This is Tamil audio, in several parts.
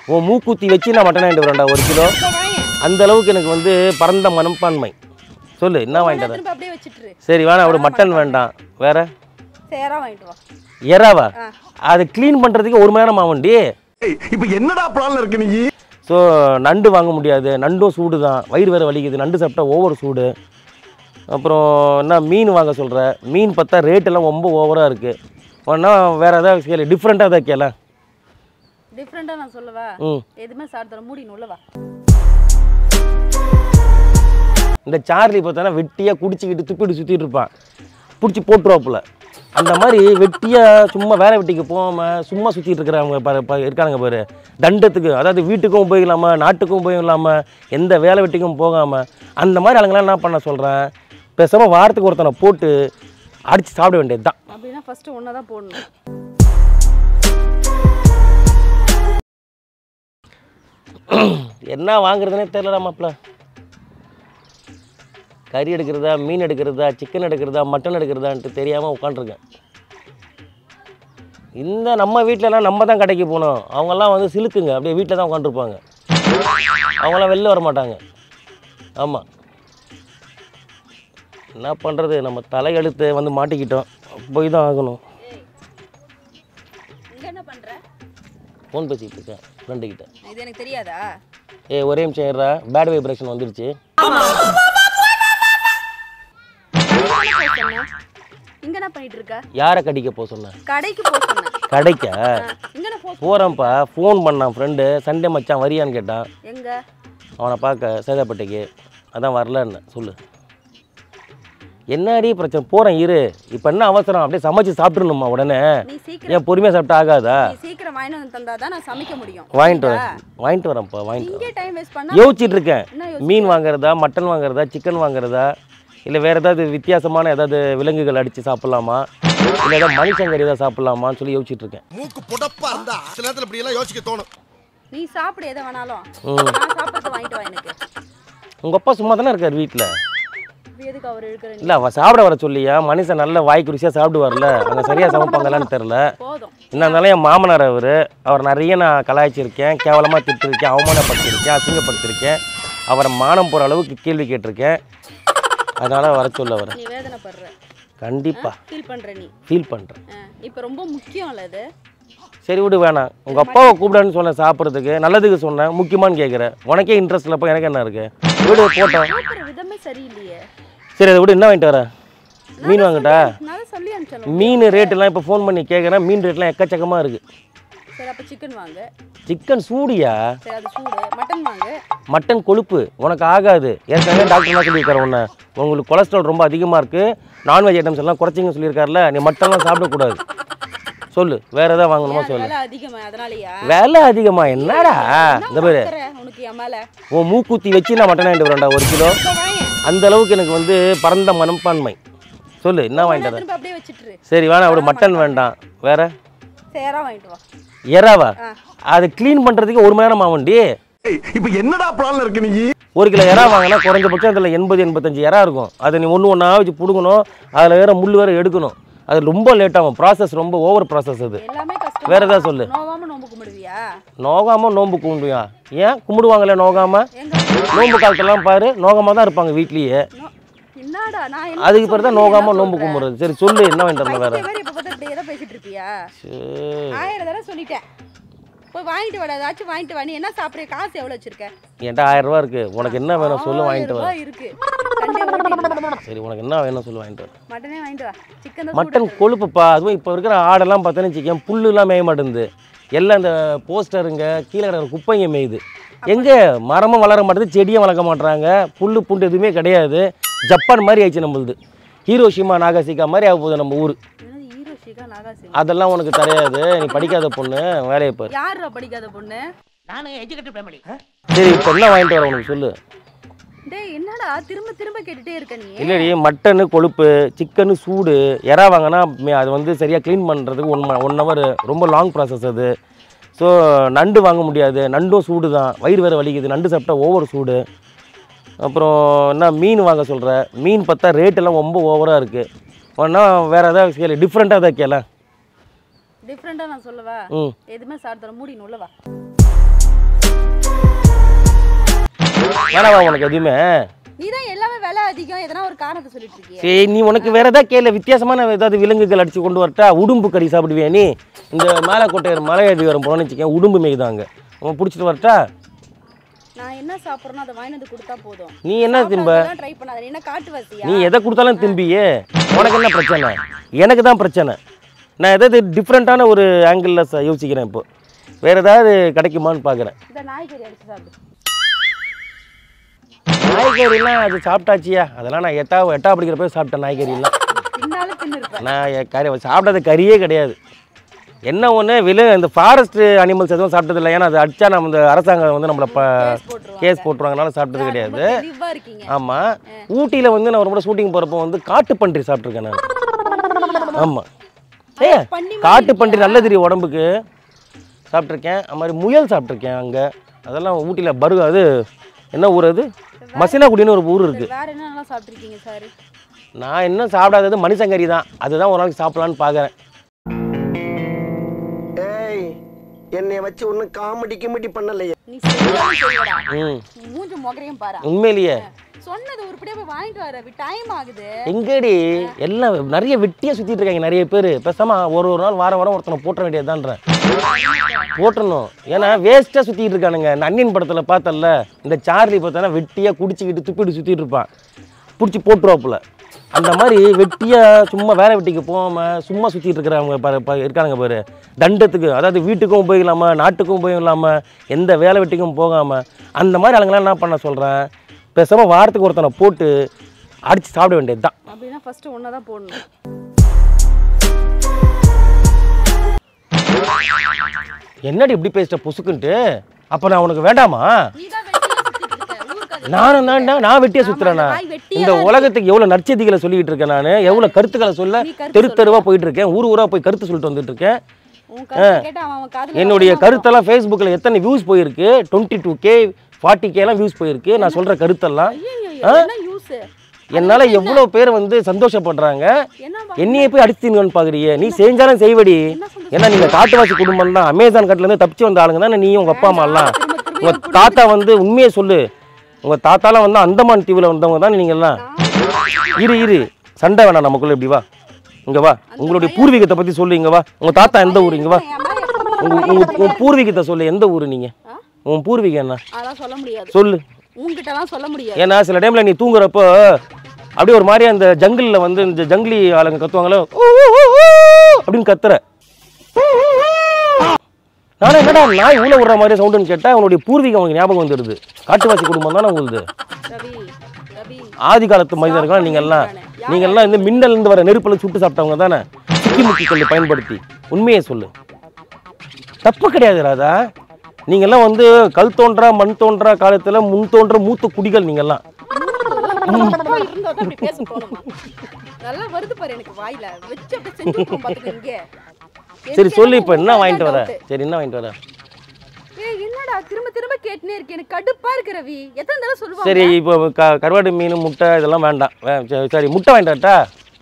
உன் மூக்குத்தி வச்சு நான் மட்டன் வாங்கிட்டு வரேன்டா ஒரு கிலோ இப்போ வாங்க அந்த அளவுக்கு எனக்கு வந்து பரந்த மனப்பான்மை சொல்லு என்ன வாங்கிட்டு வர திரும்ப அப்படியே வச்சுட்டு சரி வேணாம் அப்படி மட்டன் வேண்டாம் வேற சேரா வாங்கிட்டு வா எறாவா ஆ. அதை க்ளீன் பண்ணுறதுக்கு ஒரு மணி நேரம் ஆகும்டி இப்ப என்னடா பிளான்ல இருக்கு நீ ஸோ நண்டு வாங்க முடியாது நண்டும் சூடு தான் வயிறு வேறு வலிக்குது நண்டு சாப்பிட்டா ஓவர் சூடு அப்புறம் என்ன மீன் வாங்க சொல்கிற மீன் பார்த்தா ரேட்டெல்லாம் ரொம்ப ஓவராக இருக்குது ஒன்றா வேறு ஏதாவது கேளு டிஃப்ரெண்ட்டாக ஏதாவது கேள டிஃப்ரெண்டா நான் சொல்லவா ம் எதுவுமே சாப்பிட்டு மூடி உள்ளவா இந்த சார்லி பார்த்தோன்னா வெட்டியாக குடிச்சிக்கிட்டு துப்பிட்டு சுற்றிட்டு இருப்பான் பிடிச்சி போட்டுருவாப்புல அந்த மாதிரி வெட்டியாக சும்மா வேலை வெட்டிக்கு போகாமல் சும்மா சுற்றிட்டு இருக்கிறவங்க பாரு பா- இருக்கானுங்க பாரு தண்டத்துக்கு அதாவது வீட்டுக்கும் உபயோகிக்கலாமல் நாட்டுக்கும் உபயோகிக்கலாமல் எந்த வேலை வெட்டிக்கும் போகாமல் அந்த மாதிரி ஆளுங்களாம் என்ன பண்ண சொல்கிறேன் பேசாமல் வாரத்துக்கு ஒருத்தனை போட்டு அடித்து சாப்பிட வேண்டியது தான் அப்படின்னா ஃபர்ஸ்ட் ஒன்றை தான் போடணும் என்ன வாங்குறதுனே தெரியல மாப்பிள்ள கறி எடுக்கிறதா மீன் எடுக்கிறதா சிக்கன் எடுக்கிறதா மட்டன் எடுக்கிறதான்ட்டு தெரியாமல் உட்காண்ட்ருக்கேன் இந்த நம்ம வீட்டிலலாம் நம்ம தான் கடைக்கு போகணும் அவங்கெல்லாம் வந்து சிலுக்குங்க அப்படியே வீட்டில் தான் உட்காந்துருப்பாங்க அவங்களாம் வெளில வர மாட்டாங்க ஆமாம் என்ன பண்ணுறது நம்ம தலையெழுத்து வந்து மாட்டிக்கிட்டோம் போய் தான் ஆகணும் இங்க என்ன பண்ற ஃபோன் பேசிக்கிட்டு இருக்கேன் ஃப்ரெண்டுக்கிட்ட இது எனக்கு தெரியாதா ஏய் ஒரே நிமிஷம் ஏறா பேட் வைப்ரேஷன் வந்துருச்சு இங்க என்ன பண்ணிட்டு இருக்க யாரை கடிக்க போக சொன்னேன் கடைக்கு போக சொன்னேன் கடைக்கா இங்க என்ன போ போகிறேன்ப்பா ஃபோன் பண்ணான் ஃப்ரெண்டு சண்டே மச்சான் வரியான்னு கேட்டான் எங்க அவனை பார்க்க சேதாப்பேட்டைக்கு அதான் வரலன்னு சொல்லு என்னடி பிரச்சனை போகிறேன் இரு இப்போ என்ன அவசரம் அப்படியே சமைச்சு சாப்பிட்றணுமா உடனே நீ சீக்கிரம் ஏன் பொறுமையாக சாப்பிட்டா ஆகாதா நீ சீக்கிரம் வாங்கிட்டு வந்து தந்தாதான் நான் சமைக்க முடியும் வாங்கிட்டு புரியுதா? வரேன் வாங்கிட்டு வரேன்ப்பா வாங்கிட்டு வரேன் இங்கே டைம் வேஸ்ட் பண்ணா யோசிச்சுட்டு இருக்கேன் என்ன யோசிச்சு மீன் வாங்குறதா மட்டன் வாங்குறதா சிக்கன் வாங்குறதா இல்லை வேறு ஏதாவது வித்தியாசமான ஏதாவது விலங்குகள் அடித்து சாப்பிட்லாமா இல்லை ஏதாவது மனுஷங்கறி ஏதாவது சாப்பிட்லாமான்னு சொல்லி யோசிச்சுட்டு இருக்கேன் மூக்கு புடப்பா இருந்தா சில நேரத்துல இப்படி எல்லாம் யோசிக்க தோணும் நீ சாப்பிடு எதை வேணாலும் ம். நான் சாப்பிட்டு வாங்கிட்டு வா எனக்கு உங்கள் அப்பா சும்மா தானே இருக்கார் வீட்டில் இப்ப எதுக்கு அவர் இருக்கிற இல்லை அவள் சாப்பிட வர சொல்லியா மனுஷன் நல்ல வாய்க்கு ருசியாக சாப்பிடுவார்ல அங்கே சரியாக சமைப்பாங்களான்னு தெரில போதும் என்ன இருந்தாலும் என் மாமனார் அவர் அவர் நிறைய நான் கலாய்ச்சிருக்கேன் கேவலமாக திட்டிருக்கேன் அவமானப்படுத்தியிருக்கேன் அசிங்கப்படுத்தியிருக்கேன் அவரை மானம் போகிற அளவுக்கு கேள்வி கேட்டிருக்கேன் அதனால் வர சொல்ல வரேன் நீ வேதனைப்படுற கண்டிப்பாக ஃபீல் பண்ற நீ ஃபீல் பண்ணுறேன் ஆ, இப்ப ரொம்ப முக்கியம்ல இது சரி விடு வேணாம் உங்கள் அப்பாவை கூப்பிடான்னு சொன்னேன் சாப்பிட்றதுக்கு நல்லதுக்கு சொன்னேன் முக்கியமான்னு கேட்குறேன் உனக்கே இன்ட்ரெஸ்ட் இல்லைப்போ எனக்கு என்ன இருக்கு விடு போட்டோம் கூப்பிடுற விதமே சரியில்லையே சரி அதை விடு என்ன வாங்கிட்டு வர மீன் வாங்கட்டா நான் தான் சொல்லி அனுப்பிச்சேன் மீன் ரேட்டெல்லாம் இப்போ ஃபோன் பண்ணி கேட்குறேன் மீன் ரேட்லாம் எக்கச்சக்கமாக இருக்குது சரி அப்ப சிக்கன் வாங்கு சிக்கன் சூடியா சரி அது சூடு மட்டன் வாங்கு மட்டன் கொழுப்பு உனக்கு ஆகாது ஏற்கனவே டாக்டர்லாம் சொல்லியிருக்காரு உன்னை உங்களுக்கு கொலஸ்ட்ரால் ரொம்ப அதிகமாக இருக்குது நான்வெஜ் ஐட்டம்ஸ் எல்லாம் குறைச்சிங்க சொல்லியிருக்காருல நீ மட்டன்லாம் சாப்பிடக்கூடாது சொல்லு வேற ஏதாவது வாங்கணுமா ஏன் சொல்லு விலை அதிகமா அதனாலயா விலை அதிகமா என்னடா இந்த என்ன பேர் வளர்க்குற உனக்கு என் மேல உன் மூக்குத்தி வச்சு நான் மட்டன் வாங்கிட்டு வரேன்டா ஒரு கிலோ இப்ப வாங்க அந்த அளவுக்கு எனக்கு வந்து பரந்த மனப்பான்மை சொல்லு என்ன வாங்கிட்டு வர திரும்ப அப்படியே வச்சிட்டு சரி வேணாம் அப்படி மட்டன் வேண்டாம் வேற சேரா வாங்கிட்டு வா எறாவா ஆ. அதை க்ளீன் பண்ணுறதுக்கு ஒரு மணி நேரம் ஆகும்டி இப்ப என்னடா பிளான்ல இருக்கு நீ ஒரு கிலோ எறா வாங்கினா குறைஞ்சபட்சம் அதில் எண்பது எண்பத்தஞ்சு எறா இருக்கும் அதை நீ ஒன்று ஒன்றா வச்சு பிடுங்கணும் அதில் வேற முள் வேற எடுக்கணும் அது ரொம்ப லேட் ஆகும் ப்ராசஸ் ரொம்ப ஓவர் ப்ராசஸ் அது எல்லாமே கஷ்டம் வேற ஏதாவது சொல்லு நோவாம நோம்பு கும்பிடுவியா நோகாமல் நோன்பு கும்பிடுவியா ஏன் கும்பிடுவாங்களே நோகாமல் எங்க நோன்பு காலத்துலாம் பாரு நோகாமல் தான் இருப்பாங்க வீட்லேயே நோ- என்னடா நான் என்ன அதுக்கு பிறகு தான் சொல்றேன், நோகாமல் என்ன நோன்பு சொல்றேன்? கும்பிடுறது சரி சொல்லு என்ன வாங்கிட்டு வரணும் வேற பைத்தியம் மாதிரி இப்ப பார்த்தா இப்படி ஏதோ பேசிட்டு இருப்பியா சரி. ஆயிரம் தடவை சொல்லிட்டேன் போய் வாங்கிட்டு வாடா ஏதாச்சும் வாங்கிட்டு வா நீ என்ன சாப்பிடுற காசு எவ்வளவு வச்சிருக்க என்கிட்ட ஆயிரம் ரூபா இருக்கு உனக்கு என்ன வேணும் சொல்லு வாங்கிட்டு வர ரூபாய் இருக்கு சண்டே ஓட்டிடலாம். சரி உனக்கு என்ன வேணும் சொல்லு வாங்கிட்டு வர மட்டனே வாங்கிட்டு வா சிக்கன் மட்டன் கொழுப்புப்பா அதுவும் இப்போ இருக்கிற ஆடெல்லாம் பார்த்தோன்னு வச்சுக்கேன் புல்லுலாம் மேய மாட்டேங்குது எல்லாம் இந்த போஸ்டருங்க கீழே கிடக்கிற குப்பைங்க மேயுது எங்கே மரமும் வளர மாட்டேது செடியும் வளர்க்க மாட்றாங்க புல்லு புண்டு எதுவுமே கிடையாது ஜப்பான் மாதிரி ஆயிடுச்சு நம்மளுது ஹீரோஷிமா நாகாசிகா மாதிரி ஆக போகுது நம்ம ஊர் என்னது ஹீரோ ஷிகா நாகாசி அதெல்லாம் உனக்கு தெரியாது நீ படிக்காத பொண்ணு வேலையை பாரு யாருடா படிக்காத பொண்ணு சரி இப்போ என்ன வாங்கிட்டு வர உனக்கு சொல்லு டேய் என்னடா திரும்ப திரும்ப கேட்டுட்டே இருக்க நீ இல்லடி மட்டனு கொழுப்பு சிக்கனு சூடு எறா வாங்கினா மே- அது வந்து சரியாக க்ளீன் பண்ணுறதுக்கு ஒன் ஒன் ஹவர் ரொம்ப லாங் ப்ராசஸ் அது ஸோ நண்டு வாங்க முடியாது நண்டும் சூடு தான் வயிறு வேறு வலிக்குது நண்டு சாப்பிட்டா ஓவர் சூடு அப்புறம் என்ன மீன் வாங்க சொல்கிற மீன் பார்த்தா ரேட்டெல்லாம் ரொம்ப ஓவராக இருக்குது ஒன்றா வேறு ஏதாவது கேளு டிஃப்ரெண்ட்டாக ஏதாவது கேள டிஃப்ரெண்டா நான் சொல்லவா ம் எதுவுமே சாப்பிட்டு மூடி உள்ளவா வேணாவா உனக்கு எதுவுமே நீ தான் எல்லாமே விலை அதிகம் எதனா ஒரு காரணத்தை சொல்லிட்டு இருக்கிய சரி நீ உனக்கு வேற ஏதாவது கேள்வி வித்தியாசமான ஏதாவது விலங்குகள் அடிச்சு கொண்டு வரட்டா உடும்பு கறி சாப்பிடுவியா நீ இந்த மேலக்கோட்டை மலையடி வரும் போனோன்னு வச்சுக்கேன் உடும்பு மேய்தாங்க உன் பிடிச்சிட்டு வரட்டா நான் என்ன சாப்பிட்றேனோ அதை வாங்கிட்டு வந்து கொடுத்தா போதும் நீ என்ன திம்ப ட்ரை பண்ணாத நீ என்ன காட்டு வசியா நீ எதை கொடுத்தாலும் திம்பியே உனக்கு என்ன பிரச்சனை எனக்கு தான் பிரச்சனை நான் ஏதாவது டிஃப்ரெண்ட்டான ஒரு ஆங்கிளில் யோசிக்கிறேன் இப்போ வேற ஏதாவது கிடைக்குமான்னு பார்க்குறேன் இந்த நாய்க்கறி அடிச்சு சாப்பிடு நாய்கறிலாம் அது சாப்பிட்டாச்சியா அதெல்லாம் நான் எட்டா எட்டா படிக்கிற போய் சாப்பிட்டேன் நாய்கறிலாம் பின்னாலும் தின்னு இருப்பேன் நான் எ- கறி சாப்பிட்டது கறியே கிடையாது என்ன ஒன்று விலு இந்த ஃபாரஸ்ட் அனிமல்ஸ் எதுவும் சாப்பிட்டது இல்லை ஏன்னா அது அடிச்சா நம்ம இந்த அரசாங்கம் வந்து நம்மளை ப போட்டுருவாங்க கேஸ் போட்டுருவாங்கனால சாப்பிட்டது கிடையாது தெளிவா இருக்கீங்க ஆமாம் ஊட்டியில் வந்து நான் ஒரு முறை ஷூட்டிங் போகிறப்போ வந்து காட்டு பன்றி சாப்பிட்ருக்கேன் நான் ஆமாம் ஏ பண்ணி காட்டு பன்றி நல்ல தெரியும் உடம்புக்கு சாப்பிட்ருக்கேன் அது மாதிரி முயல் சாப்பிட்ருக்கேன் அங்கே அதெல்லாம் ஊட்டியில் பருகு அது என்ன ஊர் அது மசினாகுடின்னு ஒரு ஊர் இருக்குது வேற என்னென்னலாம் சாப்பிட்ருக்கீங்க சார் நான் இன்னும் சாப்பிடாதது மனுஷங்கறி தான் அதுதான் ஒரு நாளைக்கு சாப்பிடலான்னு பார்க்குறேன் ஏய் என்னை வச்சு ஒன்றும் காமெடி கிமெடி பண்ணலையே நீ சரியான செய்யடா ம் மூஞ்சு முகரையும் பாரு உண்மையிலேயே சொன்னது உருப்படியா போய் வாங்கிட்டு வர டைம் ஆகுது எங்கடி எல்லாம் நிறைய வெட்டியாக சுற்றிட்டு இருக்காங்க நிறைய பேர் பேசாம ஒரு ஒரு நாள் வாரம் வாரம் ஒருத்தனை போட்ட வேண்டியதுதான்றேன் போட்டணும் ஏன்னா வேஸ்ட்டாக சுற்றிட்டு இருக்கானுங்க இந்த அன்னியன் படத்தில் பார்த்தல இந்த சார்லி பார்த்தோன்னா வெட்டியாக குடிச்சிக்கிட்டு துப்பிட்டு சுற்றிட்டு இருப்பான் பிடிச்சி போட்டுருவாப்புல அந்த மாதிரி வெட்டியாக சும்மா வேலை வெட்டிக்கு போகாமல் சும்மா சுற்றிட்டு இருக்கிறவங்க பாரு பா- இருக்கானுங்க பாரு தண்டத்துக்கு அதாவது வீட்டுக்கும் உபயோகிக்கலாமல் நாட்டுக்கும் உபயோகம் இல்லாமல் எந்த வேலை வெட்டிக்கும் போகாமல் அந்த மாதிரி ஆளுங்களாம் என்ன பண்ண சொல்கிறேன் பேசாமல் வாரத்துக்கு ஒருத்தனை போட்டு அடித்து சாப்பிட வேண்டியது தான் அப்படின்னா ஃபர்ஸ்ட் ஒன்றை தான் போடணும் என்னடி இப்படி பேசிட்ட பொசுக்குன்ட்டு அப்போ நான் உனக்கு வேண்டாமா நீ தான் வெட்டியா சுத்திட்டு இருக்க ஊருக்கு அது நானும் தான்டா நான் வெட்டியா சுத்துறேனா வாய் வெட்டியா இந்த உலகத்துக்கு எவ்வளவு நற்செய்திகளை சொல்லிட்டு இருக்கேன் நான் எவ்வளவு கருத்துக்களை சொல்ல நீ கருத்து தெரு தெருவா போயிட்டு இருக்கேன் ஊர் ஊரா போய் கருத்து சொல்லிட்டு வந்துட்டு இருக்கேன் உன் கருத்தை கேட்டு அவன் அவன் காதுல என்னுடைய விழுந்தா கருத்தெல்லாம் ஃபேஸ்புக்கில் எத்தனை வியூஸ் போயிருக்கு டுவெண்ட்டி டூ கே ஃபார்ட்டி கேலாம் வியூஸ் போயிருக்கு நான் சொல்ற கருத்தெல்லாம் ஐயையோ, என்ன யூஸ் என்னால எவ்வளோ பேர் வந்து சந்தோஷப்படுறாங்க என்ன என்னையே போய் அடிச்சுங்கன்னு பாக்குறியே நீ செஞ்சாலும் செய்வடி ஏன்னா நீங்க காட்டுவாசி குடும்பம் தான் அமேசான் காட்டுல இருந்து தப்பிச்சு வந்த ஆளுங்க தானே நீயும் உங்க அப்பா அம்மா எல்லாம் திரும்ப திரும்ப உங்க தாத்தா வந்து உண்மையை சொல்லு உங்க தாத்தாலாம் வந்து அந்தமான் தீவுல வந்தவங்க தான் நீங்க எல்லாம் இரு இரு சண்டை வேணாம் நமக்குள்ள இப்படி வா இங்க வா உங்களுடைய பூர்வீகத்தை பத்தி சொல்லு இங்க வா உங்க தாத்தா எந்த ஊர் இங்க வா என் மேல எப்படி உங்க உங்க உன் பூர்வீகத்தை சொல்லு எந்த ஊர் நீங்க ஆ? உன் பூர்வீகம் என்ன அதெல்லாம் சொல்ல முடியாது சொல்லு உன்கிட்டலாம் சொல்ல முடியாது ஏன்னா சில டைம்ல நீ தூங்குறப்போ அப்படியே ஒரு மாதிரி அந்த ஜங்கிளில் வந்து இந்த ஜங்கிலி ஆளுங்க கத்துவாங்களோ "ஊ, ஊ, ஊ, ஊ" அப்படின்னு கத்துற நானே என்னடா நாய் ஊழ விடுற மாதிரி சவுண்டுன்னு கேட்டா உன்னுடைய பூர்வீகம் உனக்கு ஞாபகம் வந்துடுது காட்டுவாசி குடும்பம் தானே உங்களுக்கு ரவி ரவி ஆதி காலத்து மனிதர்கள் நீங்க எல்லாம் நீங்க எல்லாம் இந்த மின்னல் இருந்து வர நெருப்புல சுட்டு சாப்பிட்டவங்க தானே சிக்கி முக்கி கல்லை பயன்படுத்தி உண்மையை சொல்லு தப்பு கிடையாது ராதா நீங்க எல்லாம் வந்து கல் தோன்றா மண் தோன்றா காலத்துல முன் தோன்ற மூத்த குடிகள் நீங்க எல்லாம் அப்பா இருந்தா தான் இப்படி பேச தோணுமா நல்லா வருது பாரு எனக்கு வாயில வச்சு அப்படியே செஞ்சு விட்டுரும் பாத்துக்க இங்க சரி எனக்கு சொல்லு என்னமோ இப்போ என்ன உண்மைதான் வாங்கிட்டு வர doubt. சரி என்ன வாங்கிட்டு வர ஏய் என்னடா திரும்ப திரும்ப கேட்டுனே இருக்கு எனக்கு கடுப்பா இருக்கு ரவி எத்தனை தடவை சொல்லுவாங்க சரி இப்போ க கருவாடு மீன் முட்டை இதெல்லாம் வேண்டாம் வே- சரி, சரி முட்டை வாங்கிட்டு வரட்டா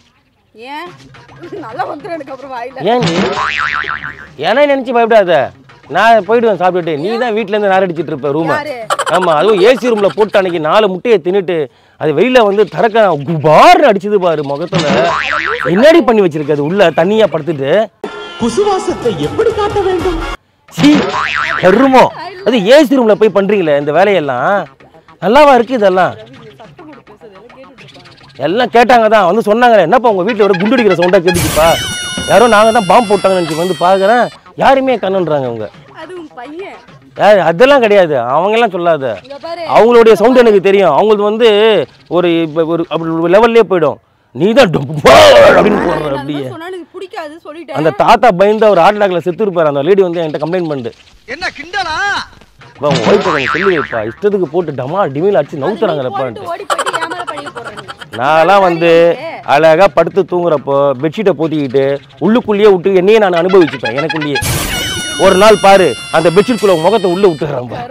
ஏன் நல்லா வந்துரும் எனக்கு அப்புறம் வாயில ஏன் நீ ஏன்னா நினைச்சு பயப்படாத நான் போயிடுவேன் சாப்பிட்டுட்டு நீ தான் வீட்ல இருந்து நார் அடிச்சிட்டு இருப்ப ரூமை யாரு? ஆமா அதுவும் ஏசி ரூம்ல போட்டு அன்னைக்கு நாலு முட்டையை தின்னுட்டு அது வெளியில வந்து தரக்க குபார்னு அடிச்சது பாரு முகத்துல என்னடி பண்ணி வச்சிருக்க அது உள்ள தண்ணியா படுத்துட்டு குசுவாசத்தை எப்படி காட்ட வேண்டும் சீ கருமோ அது ஏசி ரூம்ல போய் பண்றீங்களே இந்த வேலையெல்லாம் நல்லாவா இருக்கு இதெல்லாம் சத்தம் போட்டு பேசுறது எல்லாம் கேட்டுட்டு இருப்பாங்க எல்லாம் கேட்டாங்க தான் வந்து சொன்னாங்களே என்னப்பா உங்க வீட்டில் ஒரு குண்டு அடிக்கிற சவுண்டாக கேட்டுச்சுப்பா யாரோ நாங்கள் தான் பாம்பு போட்டாங்கன்னு நினச்சி வந்து பார்க்குறேன் யாருமே கண்ணுன்றாங்க அவங்க அது உன் பையன் யார் அதெல்லாம் கிடையாது அவங்கெல்லாம் சொல்லாத இங்க பாரு அவங்களுடைய சவுண்ட் எனக்கு தெரியும் அவங்களுக்கு வந்து ஒரு இப்போ ஒரு அப்படி ஒரு லெவல்லே போயிடும் நீ தான் அப்படின்னு போடுற நான் அப்படியே தான் சொன்னா எனக்கு பிடிக்காது சொல்லிட்டேன் அந்த தாத்தா பயந்து அவர் ஹார்ட் அட்டாக்ல செத்து இருப்பார் அந்த லேடி வந்து என்கிட்ட கம்ப்ளைண்ட் பண்ணிட்டு என்ன கிண்டலா இப்போ உன் ஒய்ஃபை கொஞ்சம் சொல்லி வைப்பா இஷ்டத்துக்கு போட்டு டமா டிமில் அடிச்சு நவுத்துறாங்கப்பா போட்டு ஓடி போயிட்டு ஏன் மேல பழிய போடுற நீ நான்லாம் வந்து அழகா படுத்து தூங்குறப்போ பெட்ஷீட்டை போத்திக்கிட்டு உள்ளுக்குள்ளேயே விட்டு என்னையே நான் அனுபவிச்சுப்பேன் எனக்குள்ளேயே ஒரு நாள் பாரு அந்த பெட்ஷீட்குள்ள முகத்தை உள்ள விட்டுறேன் பாரு.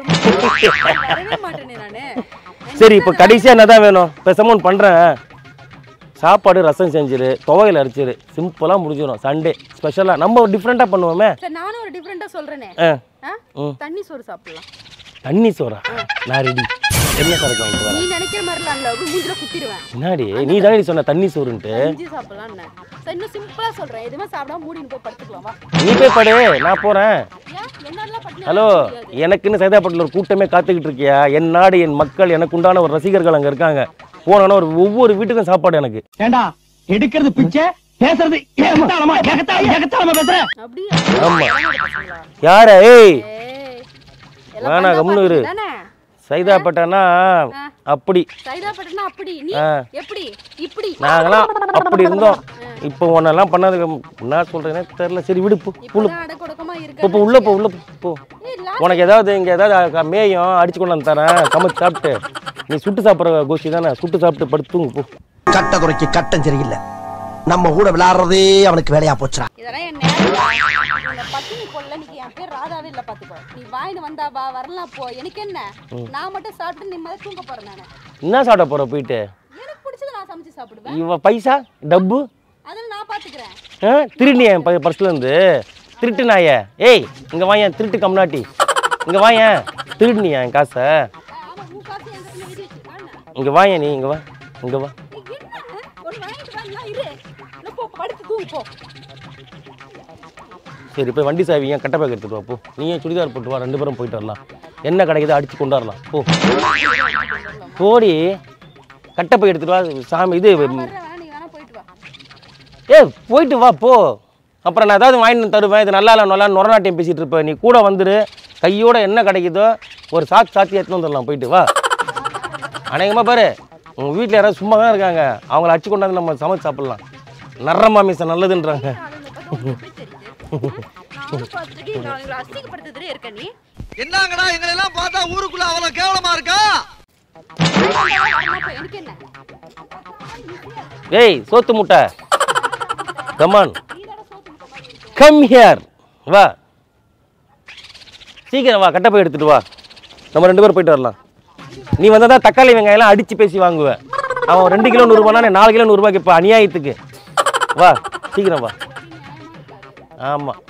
வரவே மாட்டேனே நானு சரி இப்போ கடைசியா என்னதான் வேணும் பேசாம ஒன்று பண்றேன் சாப்பாடு ரசம் செஞ்சிரு துவையல் அரைச்சிரு சிம்பிளா முடிஞ்சிடும் சண்டே ஸ்பெஷலா நம்ம டிஃப்ரெண்டா பண்ணுவோமே சரி நானும் ஒரு டிஃப்ரெண்டா சொல்றேனே ஆ, ஆ? ம். தண்ணி சோறு சாப்பிடலாம் தண்ணி சோறா நான் ரெடி என்ன சரக்கு வாங்கிட்டு வரேன் நீ நினைக்கிற மாதிரிலாம் இல்ல அப்படி மூஞ்சில குத்திடுவேன் முன்னாடி நீ தானே சொன்ன தண்ணி சோறுன்ட்டு செஞ்சு சாப்பிடலாம் சரி இன்னும் சிம்பிளா சொல்றேன் எதுவுமே சாப்பிடாம மூடின்னு போய் படுத்துக்கலாம் வா நீ போய் படு நான் போறேன் ஏன் என்னால பட்டினி ஹலோ எனக்குன்னு சைதாப்பட்டில் ஒரு கூட்டமே காத்துக்கிட்டு இருக்கியா என் நாடு என் மக்கள் எனக்கு உண்டான ஒரு ரசிகர்கள் அங்க இருக்காங்க போனோன்னா ஒரு ஒவ்வொரு வீட்டுக்கும் சாப்பாடு எனக்கு ஏண்டா எடுக்கிறது பிச்சை பேசுறது ஏகத்தாளமா ஏகத்தாளமா ஏகத்தாளமா பேசுற அப்படியே ஆமா பசங்களா? யார ஏய் ஏய், எல்லாம் வேணாம், பண்ணா கம்முனு இரு. பாத்தீங்க தானே? சைதாப்பேட்டைனா அப்படி சைதாப்பேட்டைனா அப்படி நீ ஆ. எப்படி இப்படி நாங்களாம் அப்படி இருந்தோம் இப்போ உன்னெல்லாம் பண்ணதுக்கு என்ன சொல்றேனே தெரியல சரி விடு போ உள்ள இப்பதான் அடக்கொடுக்கமா போ இருக்க போ உள்ள போ உள்ள போ, போ ஏய், லா- உனக்கு ஏதாவது இங்க ஏதாவது க- மேயம் அடிச்சு கொண்டு வந்து தரேன் சமைச்சு சாப்பிட்டு நீ சுட்டு சாப்பிட்ற கோஷ்டி தானே சுட்டு சாப்பிட்டு படுத்து தூங்கு போ கட்ட குறைக்கு கட்டம் சரியில்லை நம்ம கூட விளையாடுறதே அவனுக்கு வேலையா போச்சுடா இதெல்லாம் என் நேரம் உன்னை பத்தினி போடல இன்னைக்கு என் பேர் ராதாவே இல்ல பாத்துக்கோ நீ வாயின்னு வந்தா வா வரலாம் போ எனக்கு என்ன நான் மட்டும் சாப்பிட்டு நிம்மதியா தூங்க போறேன் நானு என்ன சாப்பிட போற போயிட்டு எனக்கு பிடிச்சதை நான் சமைச்சு சாப்பிடுவேன் இவ பைசா டப்பு அதில் நான் பாத்துக்கிறேன் ஆ திருடினியா என் ப- பர்ஸ்ல இருந்து திருட்டு நாய ஏய் இங்க வாயேன் திருட்டு கம்னாட்டி இங்க வாயேன் திருடினியா என் காசை ஆமா உன் காசு எங்க எழுதி வச்சிருக்கான்னு இங்க வாயேன் நீ இங்க வா இங்க வா என்ன ஒரு வாங்கிட்டு வரலாம் இரு இல்ல போ படுத்து தூங்கு போ சரி போய் வண்டி சாவி ஏன் கட்டை பேக் எடுத்துட்டு வா போ நீ ஏன் சுடிதார் போட்டு வா ரெண்டு பேரும் போயிட்டு வரலாம் என்ன கிடைக்குதோ அடிச்சு கொண்டு வரலாம் போ போடி கட்டை போய் எடுத்துட்டு வா சாமி இது நான் வர்றேன் வேணா நீ வேணா போயிட்டு வா ஏ போயிட்டு வா போ அப்புறம் நான் ஏதாவது வாங்கிட்டு வந்து தருவேன் இது நல்லா இல்லை நல்லா நொரநாட்டியம் பேசிட்டு இருப்பேன் நீ கூட வந்துரு கையோட என்ன கிடைக்குதோ ஒரு சாக்கு சாத்தி எடுத்துன்னு வந்துடலாம் போயிட்டு வா அநேகமாக பாரு உங்கள் வீட்டில் யாராவது சும்மா தான் இருக்காங்க அவங்கள அடிச்சு கொண்டாந்து நம்ம சமைச்சு சாப்பிட்லாம் நர்ற மாமிசம் நல்லதுன்றாங்க நானும் பார்த்துட்டு நான் அவங்களை அசிங்கப்படுத்துறதுலே இருக்க நீ என்னங்கடா எங்களை எல்லாம் பார்த்தா ஊருக்குள்ள அவ்வளவு கேவலமா இருக்கா வரலாம் போ, எனக்கு என்ன ஏய் சோத்து முட்டை கமான் கம் ஹியர் வா சீக்கிரம் வா கட்டை போய் எடுத்துட்டு வா நம்ம ரெண்டு பேரும் போயிட்டு வரலாம் நீ வந்தால் தான் தக்காளி வெங்காயம்லாம் அடித்து பேசி வாங்குவேன் அவன் ரெண்டு கிலோ நூறுரூபானா நீ நாலு கிலோ நூறுரூபாய்க்கு இப்போ அநியாயத்துக்கு வா சீக்கிரம் வா ஆமாம்